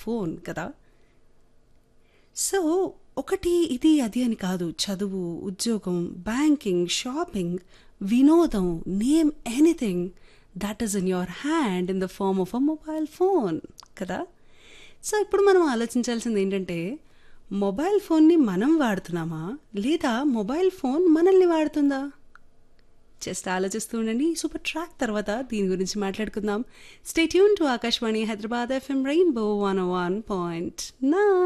phone కదా so ఒకటి ఇది అది అని కాదు చదువు ఉద్యోగం బ్యాంకింగ్ షాపింగ్ వినోదం name anything that is in your hand in the form of a mobile phone కదా సో ఇప్పుడు మనం ఆలోచించాల్సింది ఏంటంటే మొబైల్ ఫోన్ని మనం వాడుతున్నామా లేదా మొబైల్ ఫోన్ మనల్ని వాడుతుందా జస్ట్ ఆలోచిస్తూ ఉండండి సూపర్ ట్రాక్ తర్వాత దీని గురించి మాట్లాడుకుందాం stay tuned to Akashvani Hyderabad FM rainbow one one point నా